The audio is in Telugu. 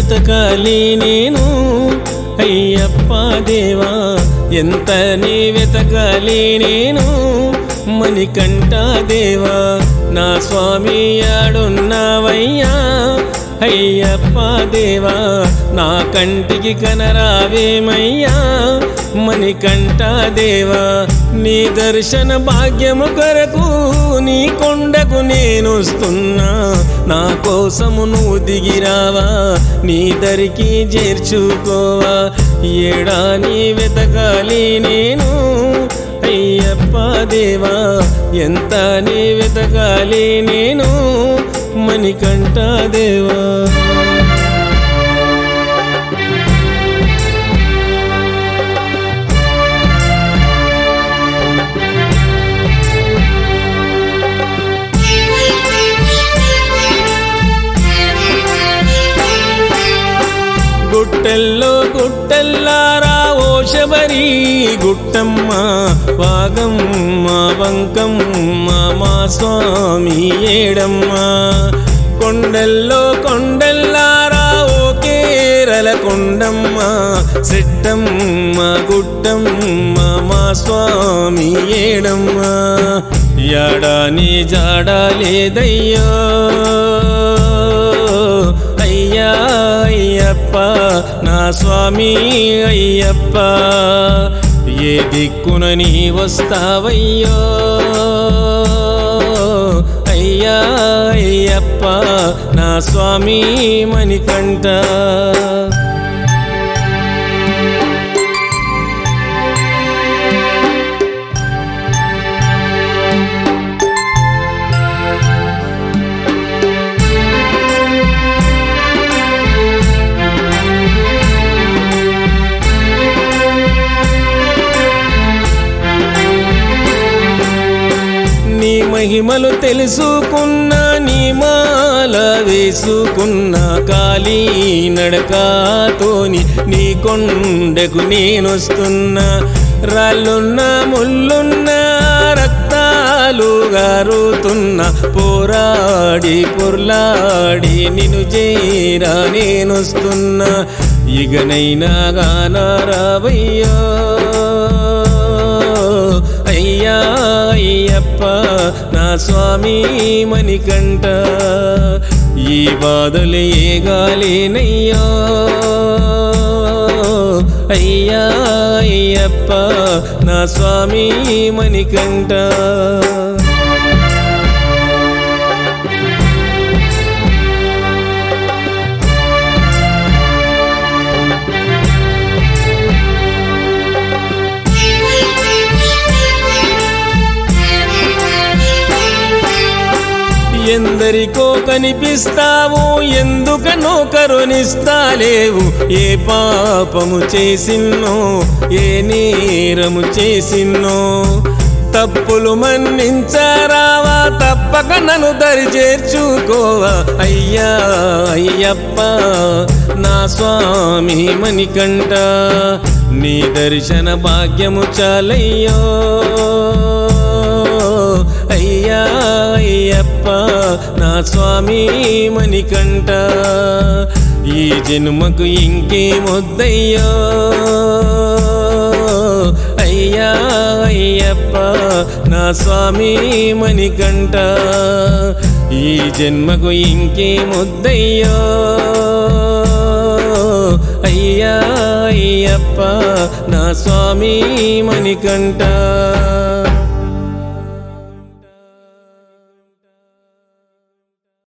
వెతకాలి నేను అయ్యప్ప దేవా ఎంత నీ వెతకాలి నేను మణికంఠ దేవా నా స్వామి ఆడున్నావయ్యా అయ్యప్ప దేవా నా కంటికి కనరావేమయ్యా మణికంఠ దేవా నీ దర్శన భాగ్యము కొరకు నీ కొండకు నేను వస్తున్నా నా కోసము నువ్వు దిగిరావా నీ దరికి చేర్చుకోవా ఏడా నీ వెతకాలి నేను అయ్యప్ప దేవా ఎంత నీ వెతకాలి నేను మణికంఠ దేవా గుట్టెల్లో గుట్టెల్లారా ఓ శబరి గుట్టమ్మ వాగమ్మ వంకమ్మ మా స్వామి ఏడమ్మ కొండల్లో కొండల్లారా ఓ కేరళ కొండమ్మ సిట్టమ్మ గుట్టమ్మ మా స్వామి ఏడమ్మ యాడాని జాడా లేదయ్యో అయ్యా అయ్యప్ప నా స్వామి అయ్యప్ప ఏ దిక్కున నీ వస్తావయ్యో అయ్యా అయ్యప్ప నా స్వామి మణికంఠ నీ మహిమలు తెలుసుకున్న నీ మాల వేసుకున్న కాళీ నడకతోని నీ కొండకు నేనొస్తున్నా రాళ్ళున్న ముళ్ళున్న రక్తాలు గారుతున్న పోరాడి పొర్లాడి నిన్ను చేరా నేనొస్తున్నా ఇకనైనా గానారావయ్యో అయ్యా అయ్యప్ప నా స్వామి మణికంఠ ఈ బాధలు ఏ గాలేనయ్యో అయ్యా అయ్యప్ప నా స్వామి మణికంఠ ఎందరికో కనిపిస్తావు ఎందుకనో కరుణిస్తాలేవు ఏ పాపము చేసిన్నో ఏ నేరము చేసిన్నో తప్పులు మన్నించరావా తప్పక నన్ను దరి చేర్చుకోవా అయ్యా అయ్యప్ప నా స్వామి మణికంఠ నీ దర్శన భాగ్యము చాలయ్యో అయ్యా అయ్యప్ప నా స్వామి మణికంఠ ఈ జన్మకు ఇంకేమొద్దయ్యో అయ్యా అయ్యప్ప నా స్వామి మణికంఠ ఈ జన్మకు ఇంకేమొద్దయ్యో అయ్యా అయ్యప్ప నా స్వామి మణికంఠ